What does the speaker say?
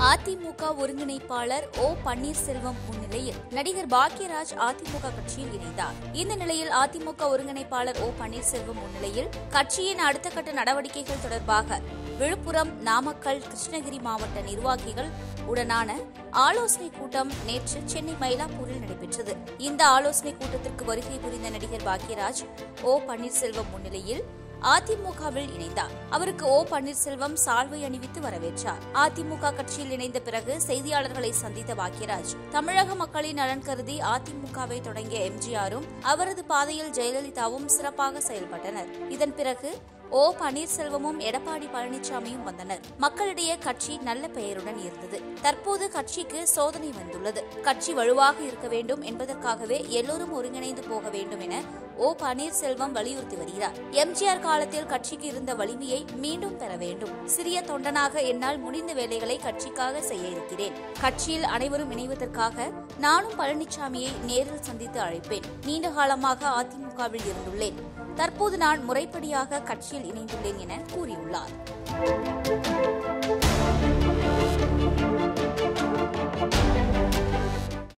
அதிமுக ஒருங்கிணைப்பாளர் ஓ பன்னீர்செல்வம் முன்னிலையில் நடிகர் பாக்யராஜ் அதிமுக கட்சியில் இணைந்தார் இந்த நிலையில் அதிமுக ஒருங்கிணைப்பாளர் ஓ பன்னீர்செல்வம் முன்னிலையில் கட்சியின் அடுத்த கட்ட நடவடிக்கைகள் தொடர்பாக விழுப்புரம் நாமக்கல் கிருஷ்ணகிரி மாவட்ட நிர்வாகிகள் உடனான ஆலோசனை கூட்டம் நேற்று சென்னை மயிலாப்பூரில் நடைபெற்றது இந்த ஆலோசனை கூட்டத்திற்கு வருகை புரிந்த நடிகர் பாக்யராஜ் ஓ பன்னீர்செல்வம் முன்னிலையில் அதிமுகவில் இணைந்தார் அவருக்கு ஓ பன்னீர்செல்வம் சால்வை அணிவித்து வரவேற்றார் அதிமுக கட்சியில் இணைந்த பிறகு செய்தியாளர்களை சந்தித்த பாக்யராஜ் தமிழக மக்களின் நலன் கருதி அதிமுகவை தொடங்கிய எம்ஜிஆரும் அவரது பாதையில் ஜெயலலிதாவும் சிறப்பாக செயல்பட்டனர் இதன் பிறகு ஓ பன்னீர்செல்வமும் எடப்பாடி பழனிசாமியும் வந்தனர் மக்களிடையே கட்சி நல்ல பெயருடன் இருந்தது தற்போது கட்சிக்கு சோதனை வந்துள்ளது கட்சி வலுவாக இருக்க வேண்டும் என்பதற்காகவே எல்லோரும் ஒருங்கிணைந்து போக வேண்டும் என ஓ பன்னீர்செல்வம் வலியுறுத்தி வருகிறார் எம்ஜிஆர் காலத்தில் கட்சிக்கு இருந்த வலிமையை மீண்டும் பெற வேண்டும் சிறிய தொண்டனாக என்னால் முடிந்த வேலைகளை கட்சிக்காக செய்ய இருக்கிறேன் கட்சியில் அனைவரும் இணைவதற்காக நானும் பழனிசாமியை நேரில் சந்தித்து அழைப்பேன் நீண்ட காலமாக அதிமுகவில் இருந்துள்ளேன் தற்போது நான் முறைப்படியாக கட்சியில் இணைந்துள்ளேன் என கூறியுள்ளார்